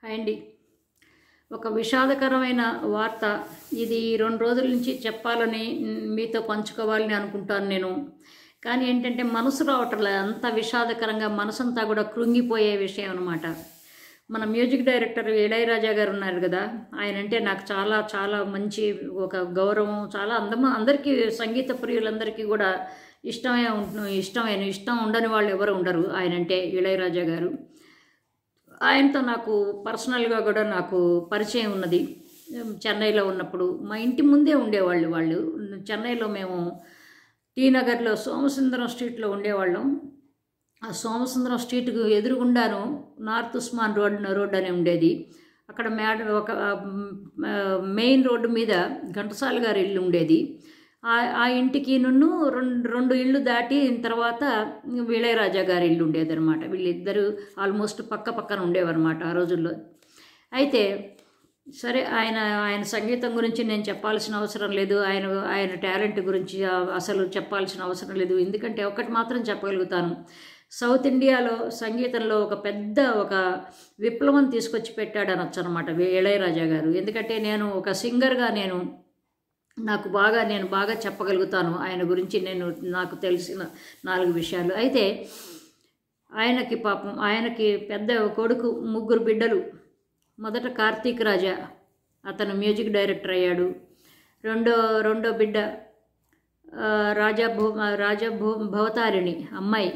hi అండి ఒక విషాదకరమైన వార్త ఇది రెండు రోజుల నుంచి చెప్పాలని మ్, మీతో పంచుకోవాలని అనుకుంటాను నేను కానీ ఏంటంటే మనసు రావట్లే అంత విషాదకరంగా మనసంతా కూడా కృంగిపోయే విషయం అనమాట మన మ్యూజిక్ డైరెక్టర్ ఇళయరాజా గారు ఉన్నారు కదా ఆయన అంటే నాకు చాలా చాలా మంచి ఒక గౌరవం చాలా అందము అందరికీ సంగీత ప్రియులందరికీ కూడా ఇష్టమే ఉంటు ఇష్టమైన ఇష్టం ఉండని వాళ్ళు ఎవరు ఉండరు ఆయన అంటే ఇళయరాజా గారు ఆయనతో నాకు పర్సనల్గా కూడా నాకు పరిచయం ఉన్నది చెన్నైలో ఉన్నప్పుడు మా ఇంటి ముందే ఉండేవాళ్ళు వాళ్ళు చెన్నైలో మేము టీ నగర్లో సోమసుందరం స్ట్రీట్లో ఉండేవాళ్ళం ఆ సోమసుందరం స్ట్రీట్కు ఎదురుగుండాను నార్త్ ఉస్మాన్ రోడ్ రోడ్ అని ఉండేది అక్కడ మేడ ఒక ఆ, మెయిన్ రోడ్డు మీద ఘంటసాల గారి ఇల్లు ఉండేది ఆ- ఆ ఇంటికి నున్ను రెండు రెండు ఇళ్ళు దాటి తర్వాత విళయరాజా గారి ఇల్లు ఉండేది అనమాట వీళ్ళిద్దరూ ఆల్మోస్ట్ పక్క పక్కన ఉండేవారన్నమాట ఆ రోజుల్లో అయితే సరే ఆయన ఆయన సంగీతం గురించి నేను చెప్పాల్సిన అవసరం లేదు ఆయన ఆయన టాలెంట్ గురించి ఆ- అసలు చెప్పాల్సిన అవసరం లేదు ఎందుకంటే ఒకటి మాత్రం చెప్పగలుగుతాను సౌత్ ఇండియాలో సంగీతంలో ఒక పెద్ద ఒక విప్లవం తీసుకొచ్చి పెట్టాడు అనొచ్చు అనమాట ఇళయరాజా గారు ఎందుకంటే నేను ఒక సింగర్గా నేను నాకు బాగా నేను బాగా చెప్పగలుగుతాను ఆయన గురించి నేను నాకు తెలిసిన నాలుగు విషయాలు అయితే ఆయనకి పాపం ఆయనకి పెద్ద కొడుకు ముగ్గురు బిడ్డలు మొదట కార్తీక్ రాజా అతను మ్యూజిక్ డైరెక్టర్ అయ్యాడు రెండో రెండో బిడ్డ ఆ, రాజా భూ రాజా భూ భవతారిణి అమ్మాయి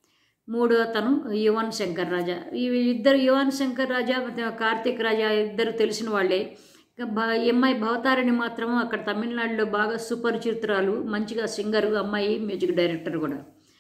మూడో అతను యువన్ శంకర్ రాజా ఈ ఇద్దరు యువన్ శంకర్ రాజా ಮತ್ತೆ కార్తీక్ రాజా ఇద్దరు తెలిసిన వాళ్ళే ఇక బ- ఈ అమ్మాయి భవతారిణి మాత్రం అక్కడ తమిళనాడులో బాగా సుపరిచితురాలు మంచిగా సింగరు అమ్మాయి మ్యూజిక్ డైరెక్టర్ కూడా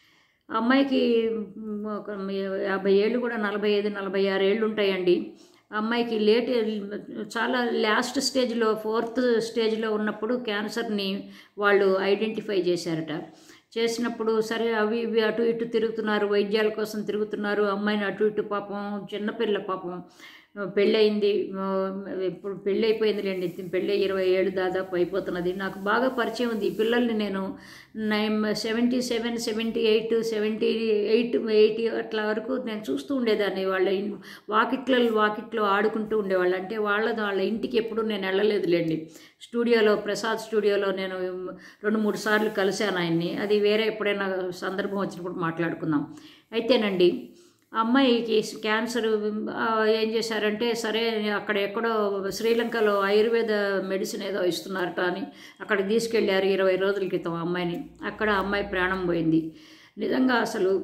ఆ అమ్మాయికి మ్, ఒక యాభై ఏళ్ళు కూడా నలభై ఐదు నలభై ఆరు ఏళ్ళు ఉంటాయండి ఆ అమ్మాయికి లేట్ చాలా లాస్ట్ స్టేజ్లో ఫోర్త్ స్టేజ్లో ఉన్నప్పుడు క్యాన్సర్ని వాళ్ళు ఐడెంటిఫై చేశారట చేసినప్పుడు సరే అవి ఇవి అటు ఇటు తిరుగుతున్నారు వైద్యాల కోసం తిరుగుతున్నారు అమ్మాయిని అటు ఇటు పాపం చిన్నపిల్ల పాపం పెళ్ళయింది ఆ, ఇప్పుడు పెళ్ళి అయిపోయిందిలేండి పెళ్ళి ఇరవై ఏళ్ళు దాదాపు అయిపోతున్నది నాకు బాగా పరిచయం ఉంది ఈ పిల్లల్ని నేను nine seventy seven seventy eight seventy eight eighty అట్లా వరకు నేను చూస్తూ ఉండేదాన్ని వాళ్ళ ఇన్- వాకిట్లో వాకిట్లో ఆడుకుంటూ ఉండేవాళ్ళు అంటే వాళ్ళ వాళ్ళ ఇంటికి ఎప్పుడు నేను వెళ్ళలేదులేండి స్టూడియోలో ప్రసాద్ స్టూడియోలో నేను రెండు మూడు సార్లు కలిశాను ఆయన్ని అది వేరే ఎప్పుడైనా సందర్భం వచ్చినప్పుడు మాట్లాడుకుందాం అయితేనండి ఆ అమ్మాయికి క్యాన్సర్ ఆ, ఏం చేశారంటే సరే అక్కడ ఎక్కడో శ్రీలంకలో ఆయుర్వేద మెడిసిన్ ఏదో ఇస్తున్నారట అని అక్కడికి తీసుకెళ్ళారు ఇరవై రోజుల క్రితం ఆ అమ్మాయిని అక్కడ ఆ అమ్మాయి ప్రాణం పోయింది నిజంగా అసలు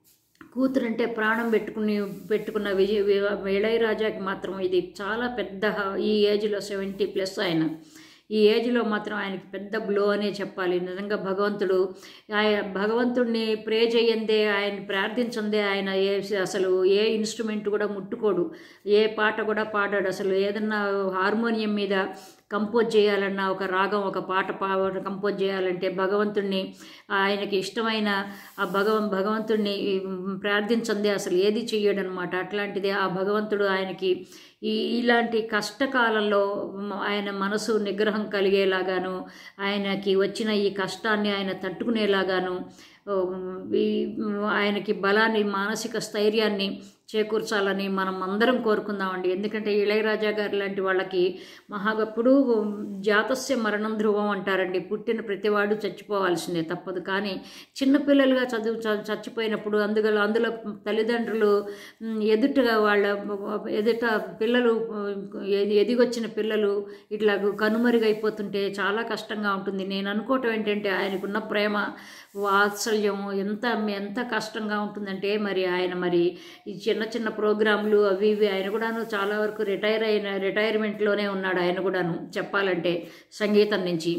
కూతురంటే ప్రాణం పెట్టుకుని పెట్టుకున్న విజయ వి- ఇళయరాజాకి మాత్రం ఇది చాలా పెద్ద హ- ఈ ఏజ్లో సెవెంటీ ప్లస్ ఆయన ఈ ఏజ్లో మాత్రం ఆయనకి పెద్ద బ్లో అనే చెప్పాలి నిజంగా భగవంతుడు ఆయన భగవంతుడిని ప్రే చేయందే ఆయన ప్రార్థించందే ఆయన ఏ అసలు ఏ ఇన్స్ట్రుమెంట్ కూడా ముట్టుకోడు ఏ పాట కూడా పాడాడు అసలు ఏదన్నా హార్మోనియం మీద కంపోజ్ చేయాలన్నా ఒక రాగం ఒక పాట పా కంపోజ్ చేయాలంటే భగవంతుణ్ణి ఆయనకి ఇష్టమైన ఆ భగవం భగవంతుణ్ణి ప్రార్థించందే అసలు ఏది చెయ్యడనమాట అట్లాంటిది ఆ భగవంతుడు ఆయనకి ఈ ఇలాంటి కష్టకాలంలో మ- ఆయన మనసు నిగ్రహం కలిగేలాగాను ఆయనకి వచ్చిన ఈ కష్టాన్ని ఆయన తట్టుకునేలాగాను ఓ, ఈ ఆయనకి బలాన్ని మానసిక స్థైర్యాన్ని చేకూర్చాలని మనం అందరం కోరుకుందామండి ఎందుకంటే ఇళయరాజా గారు లాంటి వాళ్ళకి మహాగప్పుడు జాతస్య మరణం ధ్రువం అంటారండి పుట్టిన ప్రతివాడు చచ్చిపోవాల్సిందే తప్పదు కానీ చిన్నపిల్లలుగా చదువు చ- చచ్చిపోయినప్పుడు అందులో అందులో తల్లిదండ్రులు మ్, ఎదుటగా వాళ్ళ ఎదుట పిల్లలు ఎది- ఎదిగొచ్చిన పిల్లలు ఇట్లా కనుమరుగైపోతుంటే చాలా కష్టంగా ఉంటుంది నేను అనుకోవటం ఏంటంటే ఆయనకున్న ప్రేమ వాత్సల్యం ఎంత ఎంత కష్టంగా ఉంటుందంటే మరి ఆయన మరి ఈ చిన్న చిన్న ప్రోగ్రాంలు అవి ఇవి ఆయన కూడాను చాలా వరకు రిటైర్ అయిన రిటైర్మెంట్లోనే ఉన్నాడు ఆయన కూడాను చెప్పాలంటే సంగీతం నుంచి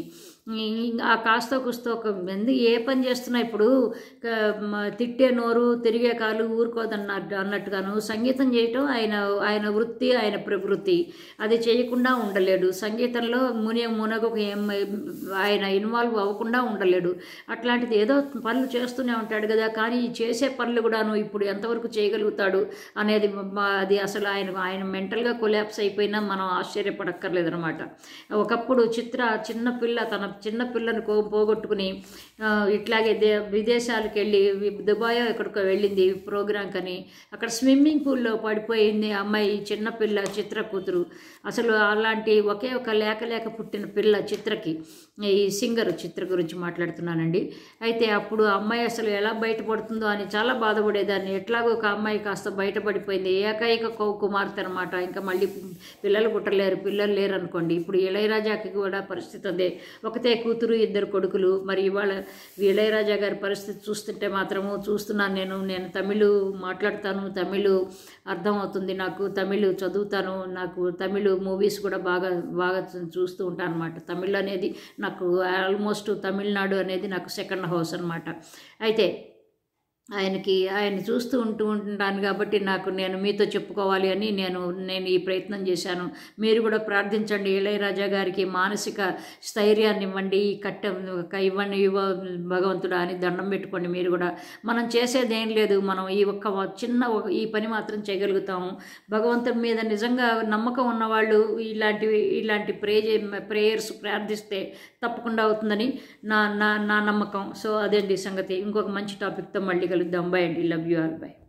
ఈ- ఆ కాస్త కుస్తో ఒక ఎందు ఏ పని చేస్తున్నా ఇప్పుడు క- మ- తిట్టే నోరు తిరిగే కాలు ఊరుకోదన్నట్టు అన్నట్టుగాను సంగీతం చేయటం ఆయన ఆయన వృత్తి ఆయన ప్రవృత్తి అది చేయకుండా ఉండలేడు సంగీతంలో ముని మునగకు ఏం ఆయన ఇన్వాల్వ్ అవ్వకుండా ఉండలేడు అట్లాంటిది ఏదో పనులు చేస్తూనే ఉంటాడు కదా కానీ ఈ చేసే పనులు కూడాను ఇప్పుడు ఎంతవరకు చేయగలుగుతాడు అనేది మా- అది అసలు ఆయన ఆయన మెంటల్గా కొలాప్స్ అయిపోయినా మనం ఆశ్చర్యపడక్కర్లేదు అనమాట ఒకప్పుడు చిత్ర చిన్న పిల్ల తన చిన్న పిల్లను కో పోగొట్టుకుని ఆ, ఇట్లాగే దే విదేశాలకు వెళ్ళి వి- దుబాయ్ ఎక్కడికో వెళ్ళింది ప్రోగ్రాం కని అక్కడ స్విమ్మింగ్ పూల్లో పడిపోయింది ఆ అమ్మాయి చిన్న పిల్ల చిత్ర కూతురు అసలు అలాంటి ఒకే ఒక లేక లేక పుట్టిన పిల్ల చిత్రకి ఈ సింగర్ చిత్ర గురించి మాట్లాడుతున్నానండి అయితే అప్పుడు ఆ అమ్మాయి అసలు ఎలా బయటపడుతుందో అని చాలా బాధపడేదాన్ని ఎట్లాగో ఒక అమ్మాయి కాస్త బయటపడిపోయింది ఏకైక కౌ కుమార్తె అనమాట ఇంకా మళ్ళీ పిల్లలు పుట్టలేరు పిల్లలు లేరు అనుకోండి ఇప్పుడు ఇళయరాజాకి కూడా పరిస్థితి అదే ఒకతే కూతురు ఇద్దరు కొడుకులు మరి ఇవాళ ఇళయరాజా గారి పరిస్థితి చూస్తుంటే మాత్రము చూస్తున్నాను నేను నేను తమిళ్ మాట్లాడతాను తమిళ్ అర్థం అవుతుంది నాకు తమిళ్ చదువుతాను నాకు తమిళ్ మూవీస్ కూడా బాగా బాగా చూ- చూస్తూ ఉంటాను అనమాట తమిళ్ అనేది నాకు ఆల్మోస్ట్ తమిళనాడు అనేది నాకు సెకండ్ హౌస్ అనమాట అయితే ఆయనకి ఆయన చూస్తూ ఉంటూ ఉంటాను కాబట్టి నాకు నేను మీతో చెప్పుకోవాలి అని నేను నేను ఈ ప్రయత్నం చేశాను మీరు కూడా ప్రార్థించండి ఇళయరాజా గారికి మానసిక స్థైర్యాన్ని ఇవ్వండి ఈ కట్ట ఒక ఇవ్వండి ఇవ్వ భగవంతుడా అని దండం పెట్టుకోండి మీరు కూడా మనం చేసేది ఏం లేదు మనం ఈ ఒక్క చిన్న ఒక- ఈ పని మాత్రం చేయగలుగుతాము భగవంతుడి మీద నిజంగా నమ్మకం ఉన్నవాళ్ళు ఇలాంటివి ఇలాంటి ప్రే ప్రేయర్స్ ప్రార్థిస్తే తప్పకుండా అవుతుందని నా నా నా నమ్మకం సో అదేంటి సంగతి ఇంకొక మంచి టాపిక్తో మళ్ళీ కలుద్దాం బై అండి లవ్ యూ ఆల్ బై